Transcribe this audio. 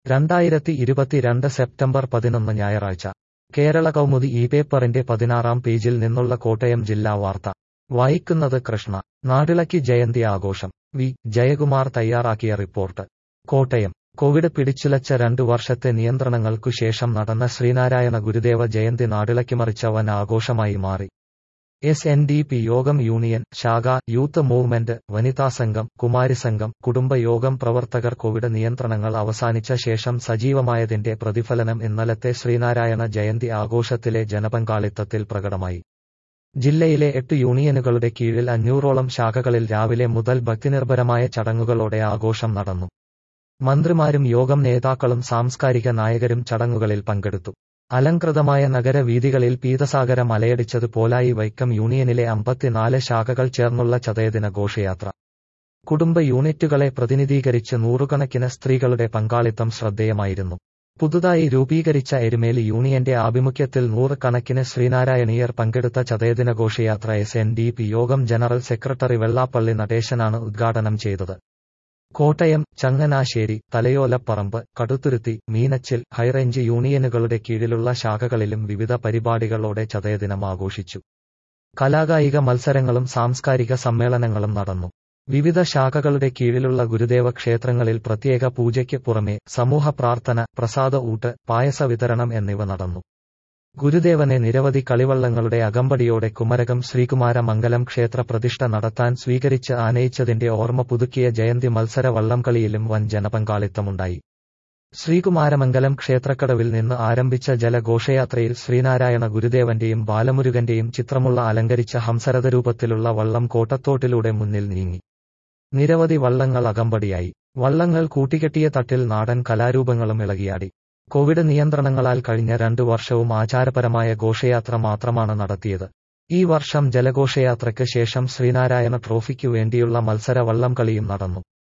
രണ്ടായിരത്തി ഇരുപത്തിരണ്ട് സെപ്റ്റംബർ പതിനൊന്ന് ഞായറാഴ്ച കേരള കൗമുദി ഈ പേപ്പറിന്റെ പതിനാറാം പേജിൽ നിന്നുള്ള കോട്ടയം ജില്ലാ വാർത്ത വായിക്കുന്നത് കൃഷ്ണ നാടിളക്കി ജയന്തി ആഘോഷം വി ജയകുമാർ തയ്യാറാക്കിയ റിപ്പോർട്ട് കോട്ടയം കോവിഡ് പിടിച്ചുലച്ച രണ്ടു വർഷത്തെ നിയന്ത്രണങ്ങൾക്കു ശേഷം നടന്ന ശ്രീനാരായണ ഗുരുദേവ ജയന്തി നാടിളക്കിമറിച്ച വൻ ആഘോഷമായി മാറി S N D P Yogam union ശാഖ യൂത്ത് മൂവ്മെന്റ് വനിതാ സംഘം കുമാരി സംഘം കുടുംബയോഗം പ്രവർത്തകർ കോവിഡ് നിയന്ത്രണങ്ങൾ അവസാനിച്ച ശേഷം സജീവമായതിന്റെ പ്രതിഫലനം ഇന്നലത്തെ ശ്രീനാരായണ ജയന്തി ആഘോഷത്തിലെ ജനപങ്കാളിത്തത്തിൽ പ്രകടമായി ജില്ലയിലെ എട്ട് യൂണിയനുകളുടെ കീഴിൽ അഞ്ഞൂറോളം ശാഖകളിൽ രാവിലെ മുതൽ ഭക്തിനിർഭരമായ ചടങ്ങുകളോടെ ആഘോഷം നടന്നു മന്ത്രിമാരും യോഗം നേതാക്കളും സാംസ്കാരിക നായകരും ചടങ്ങുകളിൽ പങ്കെടുത്തു അലങ്കൃതമായ നഗരവീഥികളിൽ പീതസാഗര മലയടിച്ചത് പോലായി വൈക്കം യൂണിയനിലെ അമ്പത്തിനാല് ശാഖകൾ ചേർന്നുള്ള ചതയദിന ഘോഷയാത്ര കുടുംബ യൂണിറ്റുകളെ പ്രതിനിധീകരിച്ച് നൂറുകണക്കിന് സ്ത്രീകളുടെ പങ്കാളിത്തം ശ്രദ്ധേയമായിരുന്നു പുതുതായി രൂപീകരിച്ച എരുമേലി യൂണിയന്റെ ആഭിമുഖ്യത്തിൽ നൂറുകണക്കിന് ശ്രീനാരായണീയർ പങ്കെടുത്ത ചതയദിന ഘോഷയാത്ര S N D P Yogam general secretary Vellappally നടേശനാണ് ഉദ്ഘാടനം ചെയ്തത് കോട്ടയം ചങ്ങനാശ്ശേരി തലയോലപ്പറമ്പ് കടുത്തുരുത്തി മീനച്ചിൽ ഹൈറേഞ്ച് യൂണിയനുകളുടെ കീഴിലുള്ള ശാഖകളിലും വിവിധ പരിപാടികളോടെ ചതയദിനം ആഘോഷിച്ചു കലാകായിക മത്സരങ്ങളും സാംസ്കാരിക സമ്മേളനങ്ങളും നടന്നു വിവിധ ശാഖകളുടെ കീഴിലുള്ള ഗുരുദേവ ക്ഷേത്രങ്ങളിൽ പ്രത്യേക പൂജയ്ക്ക് പുറമെ സമൂഹ പ്രാർത്ഥന പ്രസാദ ഊട്ട് പായസ വിതരണം എന്നിവ നടന്നു ഗുരുദേവനെ നിരവധി കളിവള്ളങ്ങളുടെ അകമ്പടിയോടെ കുമരകം ശ്രീകുമാര മംഗലം ക്ഷേത്ര പ്രതിഷ്ഠ നടത്താൻ സ്വീകരിച്ച് ആനയിച്ചതിന്റെ ഓർമ്മ പുതുക്കിയ ജയന്തി മത്സര വള്ളംകളിയിലും വൻ ജനപങ്കാളിത്തമുണ്ടായി ശ്രീകുമാരമംഗലം ക്ഷേത്രക്കടവിൽ നിന്ന് ആരംഭിച്ച ജലഘോഷയാത്രയിൽ ശ്രീനാരായണ ഗുരുദേവന്റെയും ബാലമുരുകന്റെയും ചിത്രമുള്ള അലങ്കരിച്ച ഹംസരഥ രൂപത്തിലുള്ള വള്ളം കോട്ടത്തോട്ടിലൂടെ മുന്നിൽ നീങ്ങി നിരവധി വള്ളങ്ങൾ അകമ്പടിയായി വള്ളങ്ങൾ കൂട്ടിക്കെട്ടിയ തട്ടിൽ നാടൻ കലാരൂപങ്ങളും ഇളകിയാടി കോവിഡ് നിയന്ത്രണങ്ങളാൽ കഴിഞ്ഞ രണ്ടു വർഷവും ആചാരപരമായ ഘോഷയാത്ര മാത്രമാണ് നടത്തിയത് ഈ വർഷം ജലഘോഷയാത്രയ്ക്ക് ശേഷം ശ്രീനാരായണ ട്രോഫിക്കു വേണ്ടിയുള്ള മത്സര വള്ളം കളിയും നടന്നു